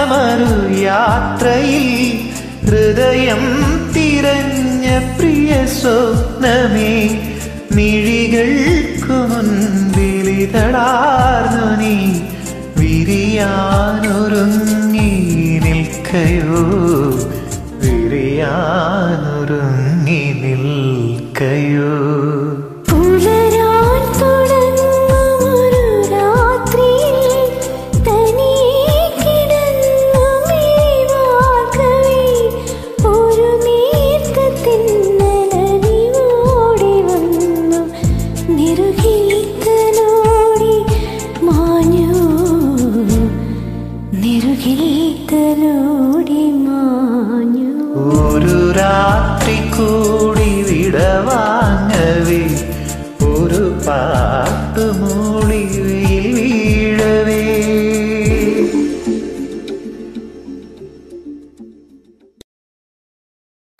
അവസാനമൊരു യാത്രയിൽ ഹൃദയം തിരഞ്ഞ പ്രിയ സ്വപ്നമേ മിഴികൾക്കു മുൻപിലിതളാർന്നു നീ വിരിയാനൊരുങ്ങി നിൽക്കയോ വിരിയാനൊരുങ്ങി നിൽക്കയോ പുലരാൻ തുടങ്ങുമൊരു രാത്രിയിൽ തനിയെ കിടന്നു മേവാർക്കവേ ഒരു നേർത്ത തിന്നലറിവോടി വന്നു നിറുകീത്തലോടി മാഞ്ഞു നിറുകീത്തലോടി മാഞ്ഞു ഒരു രാത്രി കൂടി വിടവാങ്ങവേ ഒരു പാട്ടുമോ